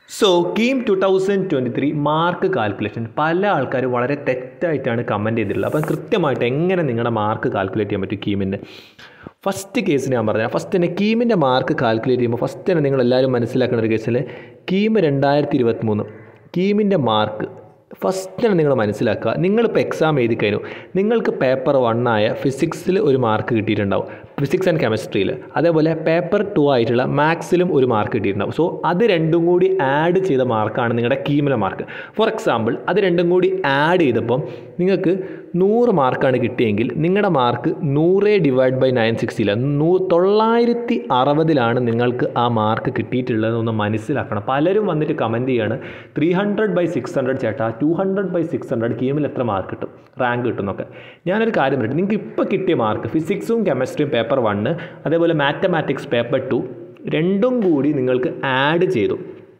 so KEAM two thousand twenty three mark calculation പല ആൾക്കാരും വളരെ തെറ്റായിട്ടാണ് കമൻറ്റ് ചെയ്തിട്ടുള്ളത് അപ്പം കൃത്യമായിട്ട് എങ്ങനെ നിങ്ങളുടെ മാർക്ക് കാൽക്കുലേറ്റ് ചെയ്യാൻ പറ്റും കീമിൻ്റെ ഫസ്റ്റ് കേസ് ഞാൻ പറഞ്ഞാൽ ഫസ്റ്റ് തന്നെ കീമിൻ്റെ മാർക്ക് കാൽക്കുലേറ്റ് ചെയ്യുമ്പോൾ ഫസ്റ്റ് തന്നെ നിങ്ങൾ എല്ലാവരും മനസ്സിലാക്കുന്ന ഒരു കേസിൽ കീം രണ്ടായിരത്തി ഇരുപത്തി മൂന്ന് കീമിൻ്റെ മാർക്ക് ഫസ്റ്റ് തന്നെ നിങ്ങൾ മനസ്സിലാക്കുക നിങ്ങളിപ്പോൾ എക്സാം എഴുതി കഴിഞ്ഞു നിങ്ങൾക്ക് പേപ്പർ വണ്ണായ ഫിസിക്സിൽ ഒരു മാർക്ക് കിട്ടിയിട്ടുണ്ടാവും ഫിസിക്സ് ആൻഡ് കെമിസ്ട്രിയിൽ അതേപോലെ പേപ്പർ ടു ആയിട്ടുള്ള മാത്സിലും ഒരു മാർക്ക് കിട്ടിയിട്ടുണ്ടാവും സോ അത് രണ്ടും കൂടി ആഡ് ചെയ്ത മാർക്കാണ് നിങ്ങളുടെ കീമിലെ മാർക്ക് ഫോർ എക്സാമ്പിൾ അത് രണ്ടും കൂടി ആഡ് ചെയ്തപ്പം നിങ്ങൾക്ക് നൂറ് മാർക്കാണ് കിട്ടിയെങ്കിൽ നിങ്ങളുടെ മാർക്ക് നൂറ് ഡിവൈഡ് ബൈ നയൻ സിക്സ്റ്റിയില്ല നൂ തൊള്ളായിരത്തി അറുപതിലാണ് നിങ്ങൾക്ക് ആ മാർക്ക് കിട്ടിയിട്ടുള്ളതെന്നൊന്ന് മനസ്സിലാക്കണം പലരും വന്നിട്ട് കമൻറ്റ് ചെയ്യാണ് three hundred by six hundred ചേട്ടാ two hundred by six hundred കീമിൽ എത്ര മാർക്ക് കിട്ടും റാങ്ക് കിട്ടും എന്നൊക്കെ ഞാനൊരു കാര്യം പറയട്ടെ നിങ്ങൾക്ക് ഇപ്പോൾ കിട്ടിയ മാർക്ക് ഫിസിക്സും കെമിസ്ട്രിയും പേപ്പർ വണ്ണ് അതേപോലെ മാത്തമാറ്റിക്സ് പേപ്പർ ടു രണ്ടും കൂടി നിങ്ങൾക്ക് ആഡ് ചെയ്തു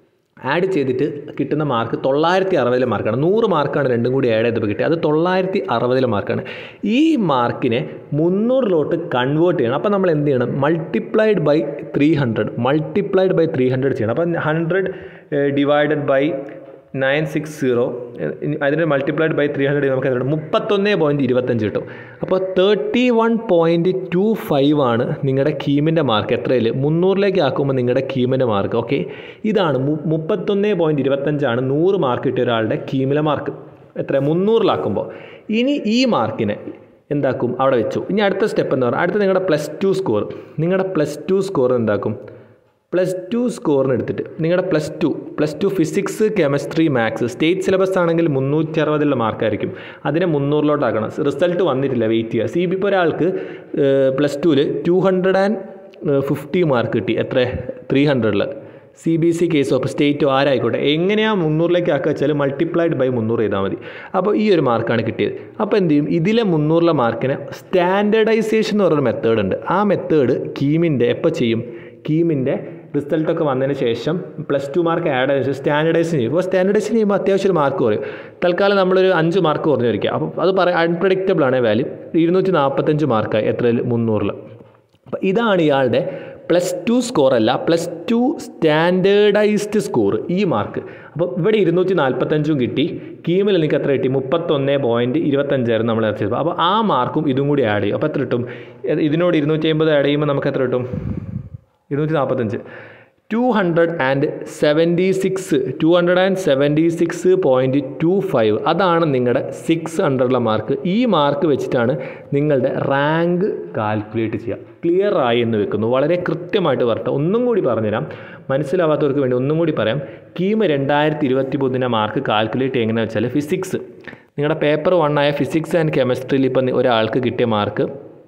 ആഡ് ചെയ്തിട്ട് കിട്ടുന്ന മാർക്ക് തൊള്ളായിരത്തി അറുപതിലെ മാർക്കാണ് നൂറ് മാർക്കാണ് രണ്ടും കൂടി ആഡ് ചെയ്തപ്പോൾ കിട്ടിയത് അത് തൊള്ളായിരത്തി അറുപതിലെ മാർക്കാണ് ഈ മാർക്കിനെ മുന്നൂറിലോട്ട് കൺവേർട്ട് ചെയ്യണം അപ്പോൾ നമ്മൾ എന്ത് ചെയ്യണം multiplied by three hundred multiplied by three hundred ചെയ്യണം അപ്പം hundred divided by nine six zero അതിന് മൾട്ടിപ്ലൈഡ് ബൈ ത്രീ ഹൺഡ്രഡ് നമുക്ക് എന്താണ് മുപ്പത്തൊന്ന് പോയിൻറ്റ് ഇരുപത്തഞ്ച് കിട്ടും അപ്പോൾ thirty one point two five ആണ് നിങ്ങളുടെ കീമിൻ്റെ മാർക്ക് എത്രയിൽ മുന്നൂറിലേക്ക് ആക്കുമ്പോൾ നിങ്ങളുടെ കീമിൻ്റെ മാർക്ക് ഓക്കെ ഇതാണ് മു മുപ്പത്തൊന്ന് പോയിൻറ്റ് ഇരുപത്തഞ്ചാണ് നൂറ് മാർക്ക് കിട്ടിയ ഒരാളുടെ കീമിലെ മാർക്ക് എത്ര മുന്നൂറിലാക്കുമ്പോൾ ഇനി ഈ മാർക്കിനെ എന്താക്കും അവിടെ വെച്ചു ഇനി അടുത്ത സ്റ്റെപ്പ് എന്ന് പറഞ്ഞാൽ അടുത്ത നിങ്ങളുടെ പ്ലസ് ടു സ്കോർ നിങ്ങളുടെ പ്ലസ് ടു സ്കോർ എന്താക്കും പ്ലസ് ടു സ്കോറിന് എടുത്തിട്ട് നിങ്ങളുടെ plus two plus two physics chemistry maths state syllabus ആണെങ്കിൽ മുന്നൂറ്റി അറുപതിലുള്ള മാർക്കായിരിക്കും അതിനെ മുന്നൂറിലോട്ടാക്കണം റിസൾട്ട് വന്നിട്ടില്ല വെയിറ്റ് ചെയ്യുക സി ബി ഇപ്പോൾ ഒരാൾക്ക് പ്ലസ് ടുവിൽ two hundred and fifty mark കിട്ടി എത്ര ത്രീ ഹൺഡ്രഡിൽ സി ബി സി കേസോ അപ്പോൾ സ്റ്റേറ്റോ ആരായിക്കോട്ടെ എങ്ങനെയാണ് മുന്നൂറിലേക്ക് ആക്കുക വെച്ചാൽ മൾട്ടിപ്ലൈഡ് ബൈ മുന്നൂറ് ചെയ്താൽ മതി അപ്പോൾ ഈ ഒരു മാർക്കാണ് കിട്ടിയത് അപ്പോൾ എന്ത് ചെയ്യും ഇതിലെ മുന്നൂറിലെ മാർക്കിന് സ്റ്റാൻഡേർഡൈസേഷൻ എന്ന് പറയുന്ന മെത്തേഡ് ഉണ്ട് ആ മെത്തേഡ് കീമിൻ്റെ എപ്പോൾ ചെയ്യും കീമിൻ്റെ റിസൾട്ടൊക്കെ വന്നതിന് ശേഷം പ്ലസ് ടു മാർക്ക് ആഡ് ചെയ്ത ശേഷം സ്റ്റാൻഡർഡൈസ് ചെയ്യും അപ്പോൾ സ്റ്റാൻഡർഡൈസ് ചെയ്യുമ്പോൾ അത്യാവശ്യം ഒരു മാർക്ക് കുറയും തൽക്കാലം നമ്മളൊരു അഞ്ച് മാർക്ക് കുറഞ്ഞു വരിക അപ്പോൾ അത് പറ അൺപ്രഡിക്റ്റബിൾ ആണ് വാല്യൂ ഇരുന്നൂറ്റി നാൽപ്പത്തഞ്ച് മാർക്കായി എത്രയിൽ മുന്നൂറിൽ അപ്പോൾ ഇതാണ് ഇയാളുടെ പ്ലസ് ടു സ്കോർ അല്ല പ്ലസ് ടു സ്റ്റാൻഡേർഡൈസ്ഡ് സ്കോർ ഈ മാർക്ക് അപ്പോൾ ഇവിടെ ഇരുന്നൂറ്റി നാൽപ്പത്തഞ്ചും കിട്ടി കീമിൽ എനിക്ക് എത്ര കിട്ടി മുപ്പത്തൊന്ന് പോയിൻറ്റ് ഇരുപത്തഞ്ചായിരുന്നു നമ്മൾ ഇറച്ചത് അപ്പോൾ ആ മാർക്കും ഇതും കൂടി ആഡ് ചെയ്യും അപ്പോൾ എത്ര കിട്ടും ഇതിനോട് ഇരുന്നൂറ്റി അമ്പത് ആഡ് ചെയ്യുമ്പോൾ നമുക്ക് എത്ര കിട്ടും ഇരുന്നൂറ്റി നാൽപ്പത്തഞ്ച് two hundred and seventy six two hundred and seventy six point two five അതാണ് നിങ്ങളുടെ സിക്സ് ഹൺഡ്രഡിലെ മാർക്ക് ഈ മാർക്ക് വെച്ചിട്ടാണ് നിങ്ങളുടെ റാങ്ക് കാൽക്കുലേറ്റ് ചെയ്യുക ക്ലിയർ ആയി എന്ന് വെക്കുന്നു വളരെ കൃത്യമായിട്ട് പറഞ്ഞിട്ട് ഒന്നും കൂടി പറഞ്ഞുതരാം മനസ്സിലാവാത്തവർക്ക് വേണ്ടി ഒന്നും കൂടി പറയാം കീം രണ്ടായിരത്തി ഇരുപത്തി മൂന്നിൻ്റെ മാർക്ക് കാൽക്കുലേറ്റ് എങ്ങനെയാണെന്ന് വെച്ചാൽ ഫിസിക്സ് നിങ്ങളുടെ പേപ്പർ വണ്ണായ ഫിസിക്സ് ആൻഡ് കെമിസ്ട്രിയിൽ ഇപ്പം ഒരാൾക്ക് കിട്ടിയ മാർക്ക്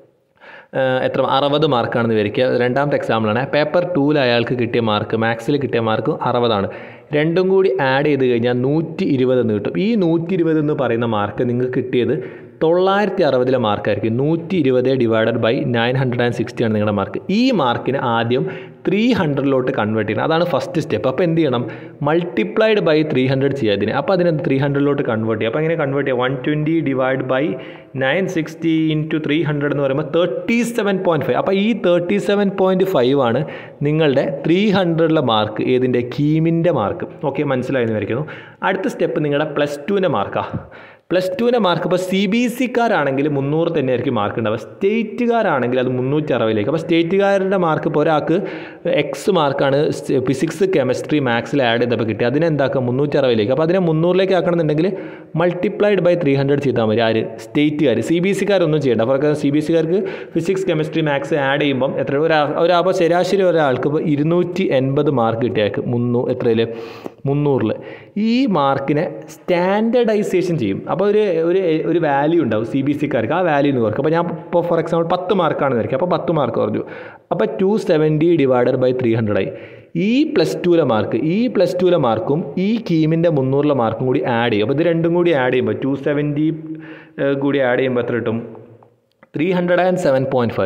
എത്ര അറുപത് മാർക്കാണെന്ന് വിചാരിക്കുക രണ്ടാമത്തെ എക്സാമ്പിളാണ് പേപ്പർ ടൂവിൽ അയാൾക്ക് കിട്ടിയ മാർക്ക് മാത്സിൽ കിട്ടിയ മാർക്ക് അറുപതാണ് രണ്ടും കൂടി ആഡ് ചെയ്ത് കഴിഞ്ഞാൽ നൂറ്റി ഇരുപത് എന്ന് കിട്ടും ഈ നൂറ്റി ഇരുപത് എന്ന് പറയുന്ന മാർക്ക് നിങ്ങൾക്ക് കിട്ടിയത് തൊള്ളായിരത്തി അറുപതിലെ മാർക്കായിരിക്കും നൂറ്റി ഇരുപത് divided by nine hundred and sixty ആണ് നിങ്ങളുടെ മാർക്ക് ഈ മാർക്കിന് ആദ്യം ത്രീ ഹൺഡ്രഡിലോട്ട് കൺവേർട്ട് ചെയ്യണം അതാണ് ഫസ്റ്റ് സ്റ്റെപ്പ് അപ്പോൾ എന്ത് ചെയ്യണം മൾട്ടിപ്ലൈഡ് ബൈ ത്രീ ഹൺഡ്രഡ് ചെയ്യുക അതിന് അപ്പോൾ അതിനെ ത്രീ ഹൺഡ്രഡിലോട്ട് കൺവേർട്ട് ചെയ്യുക അപ്പോൾ എങ്ങനെ കൺവേർട്ട് ചെയ്യുക one twenty divide by nine sixty into three hundred എന്ന് പറയുമ്പോൾ തേർട്ടി സെവൻ പോയിൻറ്റ് ഫൈവ് അപ്പോൾ ഈ തേർട്ടി സെവൻ പോയിൻറ്റ് ഫൈവ് ആണ് നിങ്ങളുടെ ത്രീ ഹൺഡ്രഡിലെ മാർക്ക് ഏതിൻ്റെ കീമിൻ്റെ മാർക്ക് ഓക്കെ മനസ്സിലായെന്ന് വിചാരിക്കുന്നു അടുത്ത സ്റ്റെപ്പ് നിങ്ങളുടെ പ്ലസ് ടുവിൻ്റെ മാർക്കാണ് പ്ലസ് ടുവിൻ്റെ മാർക്ക് ഇപ്പോൾ സി ബി സിക്കാരാണെങ്കിൽ മുന്നൂറ് തന്നെ ആയിരിക്കും മാർക്ക് ഉണ്ടാവുക സ്റ്റേറ്റുകാരാണെങ്കിൽ അത് മുന്നൂറ്റി അറുപതിലേക്ക് അപ്പോൾ സ്റ്റേറ്റുകാരുടെ മാർക്ക് ഇപ്പോൾ ഒരാൾക്ക് എക്സ് മാർക്കാണ് ഫിസിക്സ് കെമിസ്ട്രി മാത്സിൽ ആഡ് ചെയ്തപ്പോൾ കിട്ടി അതിനെ എന്താക്കുക മുന്നൂറ്റി അറുപതിലേക്ക് അപ്പോൾ അതിനെ മുന്നൂറിലേക്ക് ആക്കണമെന്നുണ്ടെങ്കിൽ മൾട്ടിപ്ലൈഡ് ബൈ ത്രീ ഹൺഡ്രഡ് ചെയ്താൽ മതി ആര് സ്റ്റേറ്റുകാർ സി ബി സിക്കാരൊന്നും ചെയ്യേണ്ട അപ്പോൾ സി ബി സിക്കാർക്ക് ഫിസിക്സ് കെമിസ്ട്രി മാത്സ് ആഡ് ചെയ്യുമ്പം എത്ര ഒരാ ഒരാപ്പോൾ ശരാശരി ഒരാൾക്ക് ഇപ്പോൾ ഇരുന്നൂറ്റി എൺപത് മാർക്ക് കിട്ടിയാൾക്ക് മുന്നൂ എത്രയിൽ മുന്നൂറിൽ ഈ മാർക്കിനെ സ്റ്റാൻഡർഡൈസേഷൻ ചെയ്യും അപ്പോൾ ഒരു ഒരു ഒരു വാല്യൂ ഉണ്ടാവും സി ബി സിക്കാർക്ക് ആ വാല്യൂ എന്ന് കുറക്കും അപ്പോൾ ഞാൻ ഇപ്പോൾ ഫോർ എക്സാമ്പിൾ പത്ത് മാർക്കാണെന്ന് വിചാരിക്കും അപ്പോൾ പത്ത് മാർക്ക് കുറഞ്ഞു അപ്പോൾ two seventy divided by three hundred ആയി ഈ പ്ലസ് ടുവിലെ മാർക്ക് ഈ പ്ലസ് ടുവിലെ മാർക്കും ഈ കീമിൻ്റെ മുന്നൂറിലെ മാർക്കും കൂടി ആഡ് ചെയ്യും അപ്പോൾ ഇത് രണ്ടും കൂടി ആഡ് ചെയ്യുമ്പോൾ ടു സെവൻറ്റി കൂടി ആഡ് ചെയ്യുമ്പോൾ എത്ര കിട്ടും three hundred and seven point five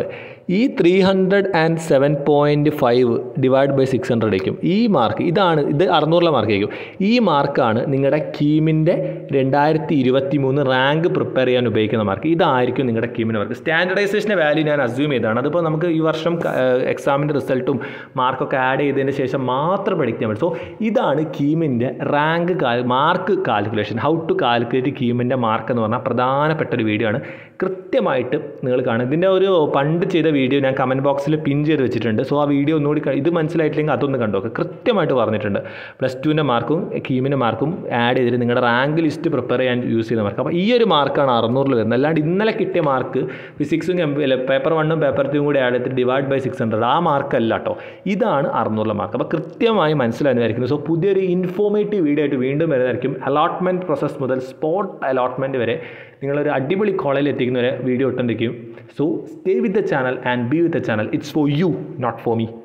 ഈ three hundred and seven point five divide by six hundred ആയിരിക്കും ഈ മാർക്ക് ഇതാണ് ഇത് അറുന്നൂറിലെ മാർക്ക് ആയിരിക്കും ഈ മാർക്കാണ് നിങ്ങളുടെ കീമിൻ്റെ രണ്ടായിരത്തി ഇരുപത്തി മൂന്ന് റാങ്ക് പ്രിപ്പയർ ചെയ്യാൻ ഉപയോഗിക്കുന്ന മാർക്ക് ഇതായിരിക്കും നിങ്ങളുടെ കീമിൻ്റെ മാർക്ക് സ്റ്റാൻഡർഡൈസേഷൻ്റെ വാല്യൂ ഞാൻ അസ്യൂം ചെയ്തതാണ് അതിപ്പോൾ നമുക്ക് ഈ വർഷം എക്സാമിൻ്റെ റിസൾട്ടും മാർക്കൊക്കെ ആഡ് ചെയ്തതിന് ശേഷം മാത്രം പ്രഡിക്റ്റ് ചെയ്യാൻ പറ്റും സോ ഇതാണ് കീമിൻ്റെ rank mark calculation how to calculate കീമിൻ്റെ മാർക്ക് എന്ന് പറഞ്ഞാൽ പ്രധാനപ്പെട്ട ഒരു വീഡിയോ ആണ് കൃത്യമായിട്ട് നിങ്ങൾ കാണും ഇതിൻ്റെ ഒരു പണ്ട് ചെയ്ത വീഡിയോ ഞാൻ കമൻറ്റ് ബോക്സിൽ പിൻ ചെയ്ത് വെച്ചിട്ടുണ്ട് സോ ആ വീഡിയോ ഒന്നുകൂടി ക- ഇത് മനസ്സിലായിട്ടില്ലെങ്കിൽ അതൊന്ന് കണ്ടോക്ക് കൃത്യമായിട്ട് പറഞ്ഞിട്ടുണ്ട് പ്ലസ് ടുവിൻ്റെ മാർക്കും കീമിൻ്റെ മാർക്കും ആഡ് ചെയ്തിട്ട് നിങ്ങളുടെ റാങ്ക് ലിസ്റ്റ് പ്രിപ്പയർ ചെയ്യാൻ യൂസ് ചെയ്ത മാർക്ക് അപ്പോൾ ഈ ഒരു മാർക്കാണ് അറുന്നൂറിൽ വരുന്നത് അല്ലാണ്ട് ഇന്നലെ കിട്ടിയ മാർക്ക് ഫിസിക്സും പേപ്പർ വണ്ണും പേപ്പർ ടൂവും കൂടി ആഡ് ചെയ്തിട്ട് ഡിവൈഡ് ബൈ സിക്സ് ഹൺഡ്രഡ് ആ മാർക്കല്ല കേട്ടോ ഇതാണ് അറുന്നൂറിലെ മാർക്ക് അപ്പോൾ കൃത്യമായി മനസ്സിലാകുന്നതായിരിക്കും സോ പുതിയൊരു ഇൻഫോർമേറ്റീവ് വീഡിയോ ആയിട്ട് വീണ്ടും വരുന്നതായിരിക്കും അലോട്ട്മെൻറ്റ് പ്രോസസ്സ് മുതൽ സ്പോട്ട് അലോട്ട്മെൻറ്റ് വരെ നിങ്ങളൊരു അടിപൊളി കോളേജിൽ എത്തിക്കുന്ന വരെ വീഡിയോ ഇട്ടുകൊണ്ടിരിക്കും so stay with the channel and be with the channel it's for you not for me